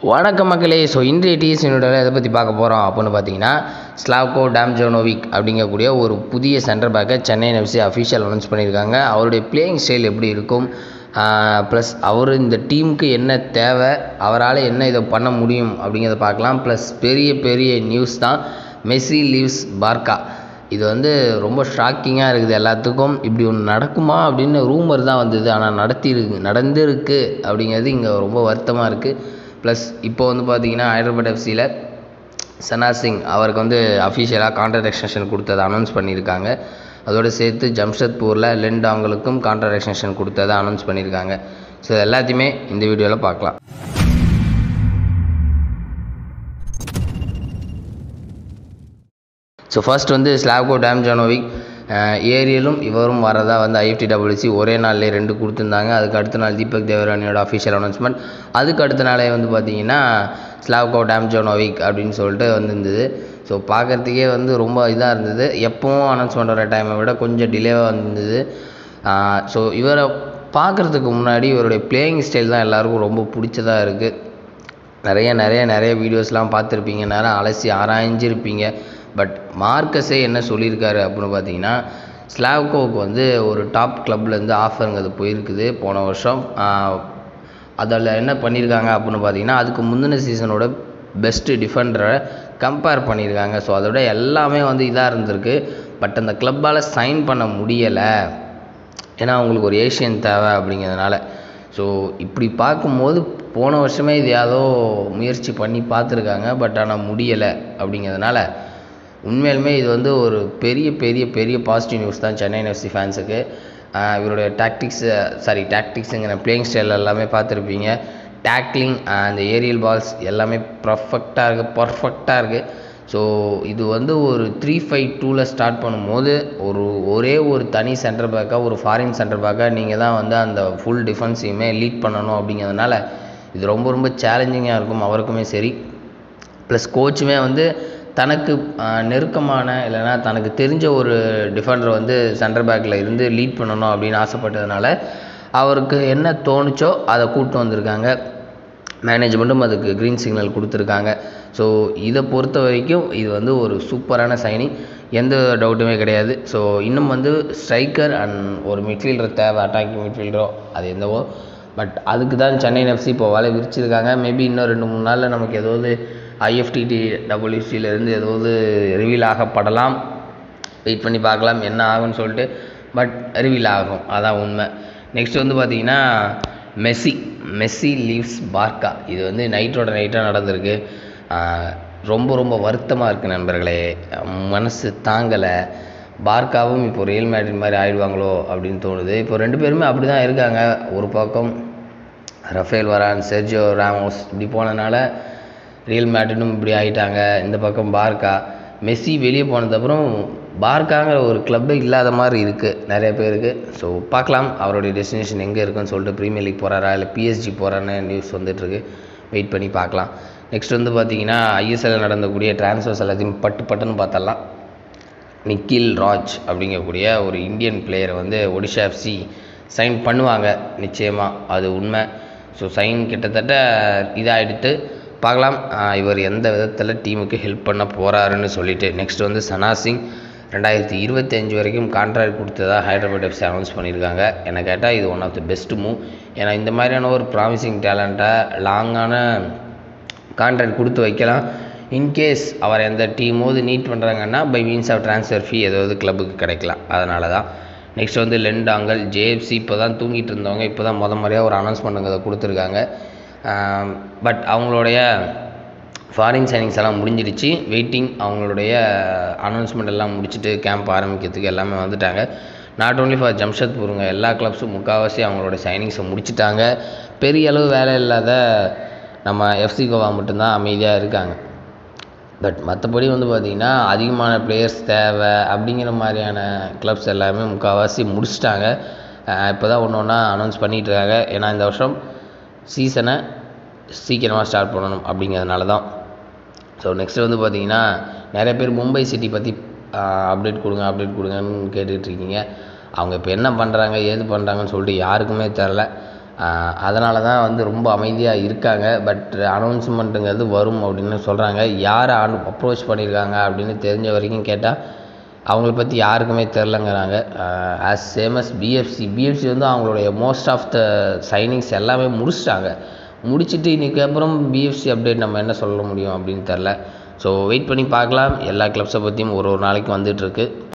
வணக்கம் மக்களே ஸோ இன்றைய டிஎஸ் யூனிட்டில் எதை பற்றி பார்க்க போகிறோம் அப்படின்னு பார்த்தீங்கன்னா ஸ்லாவ்கோ டேம்ஜோனோவிக் அப்படிங்கக்கூடிய ஒரு புதிய சென்டர் பேக்கை சென்னை எஃப்சி அஃபிஷியல் அனௌன்ஸ் பண்ணியிருக்காங்க அவருடைய பிளேயிங் ஸ்டைல் எப்படி இருக்கும் ப்ளஸ் அவர் இந்த டீமுக்கு என்ன தேவை அவரால் என்ன இதை பண்ண முடியும் அப்படிங்கிறத பார்க்கலாம் ப்ளஸ் பெரிய பெரிய நியூஸ் தான் மெஸ்ஸி லீவ்ஸ் பார்க்கா இது வந்து ரொம்ப ஷாக்கிங்காக இருக்குது எல்லாத்துக்கும் இப்படி ஒன்று நடக்குமா அப்படின்னு ரூமர் தான் வந்தது ஆனால் நடத்தியிருக்கு நடந்திருக்கு அப்படிங்கிறது இங்கே ரொம்ப வருத்தமாக இருக்குது ப்ளஸ் இப்போ வந்து பார்த்தீங்கன்னா ஹைதராபாத் எஃப்சியில் சனா சிங் அவருக்கு வந்து அஃபிஷியலாக கான்ட்ராக்ட் எக்ஸ்டென்ஷன் கொடுத்ததை அனௌன்ஸ் பண்ணியிருக்காங்க அதோடு சேர்த்து ஜம்ஷத்பூரில் லெண்ட் அவங்களுக்கும் கான்ட்ராக்ட் எக்ஸ்டென்ஷன் கொடுத்ததை அனௌன்ஸ் பண்ணியிருக்காங்க ஸோ எல்லாத்தையுமே இந்த வீடியோவில் பார்க்கலாம் ஸோ ஃபர்ஸ்ட் வந்து ஸ்லாவ்கோ டேம் ஜானோவிக் ஏரியலும் இவரும் வரதா வந்து ஐஎஃப்டிடபிள்யூசி ஒரே நாள்லேயே ரெண்டு கொடுத்துருந்தாங்க அதுக்கு அடுத்த நாள் தீபக் தேவரானியோட அஃபிஷியல் அனௌன்ஸ்மெண்ட் அதுக்கு அடுத்த நாளே வந்து பார்த்தீங்கன்னா ஸ்லாவ்கோ டேம் ஜோனோவிக் அப்படின்னு சொல்லிட்டு வந்திருந்தது ஸோ பார்க்குறதுக்கே வந்து ரொம்ப இதாக இருந்தது எப்பவும் அனௌன்ஸ் பண்ணுற டைமை விட கொஞ்சம் டிலேவாக வந்திருந்தது ஸோ இவரை பார்க்குறதுக்கு முன்னாடி இவருடைய பிளேயிங் ஸ்டைல் தான் எல்லாருக்கும் ரொம்ப பிடிச்சதாக இருக்குது நிறைய நிறைய நிறைய வீடியோஸ்லாம் பார்த்துருப்பீங்க நேரம் அலசி ஆராய்ஞ்சிருப்பீங்க பட் மார்க்கஸே என்ன சொல்லியிருக்காரு அப்படின்னு பார்த்தீங்கன்னா ஸ்லாவ்கோவுக்கு வந்து ஒரு டாப் கிளப்லேருந்து ஆஃபருங்கிறது போயிருக்குது போன வருஷம் அதில் என்ன பண்ணியிருக்காங்க அப்படின்னு பார்த்தீங்கன்னா அதுக்கு முந்தின சீசனோட பெஸ்ட்டு டிஃபெண்டரை கம்பேர் பண்ணியிருக்காங்க ஸோ அதோட எல்லாமே வந்து இதாக இருந்திருக்கு பட் அந்த கிளப்பால் சைன் பண்ண முடியலை ஏன்னா அவங்களுக்கு ஒரு ஏஷியன் தேவை அப்படிங்கிறதுனால ஸோ இப்படி பார்க்கும்போது போன வருஷமே இது ஏதோ முயற்சி பண்ணி பார்த்துருக்காங்க பட் ஆனால் முடியலை அப்படிங்கிறதுனால உண்மையிலுமே இது வந்து ஒரு பெரிய பெரிய பெரிய பாசிட்டிவ் நியூஸ் தான் சென்னை எஃப்சி ஃபேன்ஸுக்கு இவருடைய டாக்டிக்ஸ் சாரி டாக்டிக்ஸுங்கிற பிளேயிங் ஸ்டைல் எல்லாமே பார்த்துருப்பீங்க டேக்லிங் அந்த ஏரியல் பால்ஸ் எல்லாமே பர்ஃபெக்டாக இருக்குது பர்ஃபெக்டாக இருக்குது ஸோ இது வந்து ஒரு த்ரீ ஃபைவ் டூவில் ஸ்டார்ட் பண்ணும்போது ஒரு ஒரே ஒரு தனி சென்டர் பேக்காக ஒரு ஃபாரின் சென்டர் பேக்காக நீங்கள் தான் வந்து அந்த ஃபுல் டிஃபென்ஸையுமே லீட் பண்ணணும் அப்படிங்கிறதுனால இது ரொம்ப ரொம்ப சேலஞ்சிங்காக இருக்கும் அவருக்குமே சரி ப்ளஸ் கோச்சுமே வந்து தனக்கு நெருக்கமான இல்லைனா தனக்கு தெரிஞ்ச ஒரு டிஃபெண்டர் வந்து சென்டர் பேக்கில் இருந்து லீட் பண்ணணும் அப்படின்னு ஆசைப்பட்டதுனால அவருக்கு என்ன தோணுச்சோ அதை கூப்பிட்டு வந்திருக்காங்க மேனேஜ்மெண்ட்டும் அதுக்கு க்ரீன் சிக்னல் கொடுத்துருக்காங்க ஸோ இதை பொறுத்த வரைக்கும் இது வந்து ஒரு சூப்பரான சைனிங் எந்த டவுட்டுமே கிடையாது ஸோ இன்னும் வந்து ஸ்ட்ரைக்கர் அண்ட் ஒரு மிட்ஃபீல்டர் தேவை அட்டாக்கிங் மிட்ஃபீல்டரோ அது என்னவோ பட் அதுக்கு தான் சென்னை எஃப்சி இப்போ வேலை விரிச்சிருக்காங்க மேபி இன்னும் ரெண்டு மூணு நாளில் நமக்கு ஏதாவது ஐஎஃப்டிடி டபிள்யூசியிலேருந்து ஏதாவது ரிவீல் ஆகப்படலாம் வெயிட் பண்ணி பார்க்கலாம் என்ன ஆகும்னு சொல்லிட்டு பட் ரிவீல் ஆகும் அதான் உண்மை நெக்ஸ்ட் வந்து பார்த்திங்கன்னா மெஸ்ஸி மெஸ்ஸி லீவ்ஸ் பார்க்கா இது வந்து நைட்டோட நைட்டாக நடந்திருக்கு ரொம்ப ரொம்ப வருத்தமாக இருக்குது நண்பர்களே மனசு தாங்கலை பார்க்காவும் இப்போ ரியல் மேட்ரிட் மாதிரி ஆயிடுவாங்களோ அப்படின்னு தோணுது இப்போ ரெண்டு பேருமே அப்படி தான் இருக்காங்க ஒரு பக்கம் ரஃபேல் வரான் செர்ஜியோ ராமோஸ் இப்படி போனதுனால ரியல் மேட்ரிடும் இப்படி ஆகிட்டாங்க இந்த பக்கம் பார்க்கா மெஸ்ஸி வெளியே போனதுக்கப்புறம் பார்க்காங்கிற ஒரு கிளப்பே இல்லாத மாதிரி இருக்குது நிறைய பேருக்கு ஸோ பார்க்கலாம் அவருடைய டெஸ்டினேஷன் எங்கே இருக்குன்னு சொல்லிட்டு ப்ரீமியர் லீக் போகிறாரா இல்லை பிஎஸ்ஜி போகிறான்னு நியூஸ் வந்துட்டுருக்கு வெயிட் பண்ணி பார்க்கலாம் நெக்ஸ்ட் வந்து பார்த்தீங்கன்னா ஐஎஸ்எல் நடந்தக்கூடிய டிரான்ஸ்ஃபர்ஸ் எல்லாத்தையும் பட்டு பட்டுன்னு பார்த்தலாம் நிக்கில் ராஜ் அப்படிங்கக்கூடிய ஒரு இந்தியன் பிளேயரை வந்து ஒடிஷா எஃப்சி சைன் பண்ணுவாங்க நிச்சயமாக அது உண்மை ஸோ சைன் கிட்டத்தட்ட இதாகிடுத்து பார்க்கலாம் இவர் எந்த விதத்தில் டீமுக்கு ஹெல்ப் பண்ண போகிறாருன்னு சொல்லிட்டு நெக்ஸ்ட் வந்து சனா சிங் ரெண்டாயிரத்தி இருபத்தி அஞ்சு வரைக்கும் கான்ட்ராக்ட் கொடுத்ததா ஹைதராபாத் எஃப்சி அனௌன்ஸ் பண்ணியிருக்காங்க என்னை கேட்டால் இது one of the best move ஏன்னா இந்த மாதிரியான ஒரு ப்ராமிசிங் டேலண்ட்டாக லாங்கான கான்ட்ராக்ட் கொடுத்து வைக்கலாம் இன்கேஸ் அவர் எந்த டீமோது நீட் பண்ணுறாங்கன்னா by means of transfer fee ஏதாவது கிளப்புக்கு கிடைக்கலாம் அதனால தான் நெக்ஸ்ட் வந்து லெண்டாங்கல் ஜேஎஃப்சி இப்போ தான் தூங்கிட்டு இருந்தவங்க இப்போ தான் முத முறையாக ஒரு அனௌன்ஸ்மெண்ட்டுங்கிறத கொடுத்துருக்காங்க பட் அவங்களுடைய ஃபாரின் சைனிங்ஸ் எல்லாம் முடிஞ்சிடுச்சு வெயிட்டிங் அவங்களுடைய அனௌன்ஸ்மெண்ட் எல்லாம் முடிச்சுட்டு கேம்ப் ஆரம்பிக்கிறதுக்கு எல்லாமே வந்துட்டாங்க நாட் ஓன்லி ஃபார் ஜம்ஷத்பூருங்க எல்லா கிளப்ஸும் முக்கால்வாசி அவங்களோட சைனிங்ஸை முடிச்சுட்டாங்க பெரிய அளவு வேலை இல்லாத நம்ம எஃப்சி கோவா மட்டும்தான் அமைதியாக இருக்காங்க பட் மற்றபடி வந்து பார்த்திங்கன்னா அதிகமான பிளேயர்ஸ் தேவை அப்படிங்கிற மாதிரியான கிளப்ஸ் எல்லாமே முக்கால்வாசி முடிச்சிட்டாங்க இப்போ தான் ஒன்று ஒன்றா அனௌன்ஸ் பண்ணிகிட்ருக்காங்க ஏன்னா இந்த வருஷம் சீசனை சீக்கிரமாக ஸ்டார்ட் பண்ணணும் அப்படிங்கிறதுனால தான் ஸோ நெக்ஸ்ட் வந்து பார்த்திங்கன்னா நிறைய பேர் மும்பை சிட்டி பற்றி அப்டேட் கொடுங்க அப்டேட் கொடுங்கன்னு கேட்டுட்ருக்கீங்க அவங்க இப்போ என்ன பண்ணுறாங்க ஏது பண்ணுறாங்கன்னு சொல்லிட்டு யாருக்குமே தெரில அதனால தான் வந்து ரொம்ப அமைதியாக இருக்காங்க பட் அனௌன்ஸ்மெண்ட்டுங்கிறது வரும் அப்படின்னு சொல்கிறாங்க யார் அனு அப்ரோச் பண்ணியிருக்காங்க அப்படின்னு தெரிஞ்ச வரைக்கும் கேட்டால் அவங்கள பற்றி யாருக்குமே தெரிலங்கிறாங்க as same as BFC BFC வந்து அவங்களுடைய மோஸ்ட் ஆஃப் த சைனிங்ஸ் எல்லாமே முடிச்சிட்டாங்க முடிச்சுட்டு இன்றைக்கி அப்புறம் பிஎஃப்சி அப்டேட் நம்ம என்ன சொல்ல முடியும் அப்படின்னு தெரில ஸோ வெயிட் பண்ணி பார்க்கலாம் எல்லா கிளப்ஸை பற்றியும் ஒரு ஒரு நாளைக்கு வந்துகிட்ருக்கு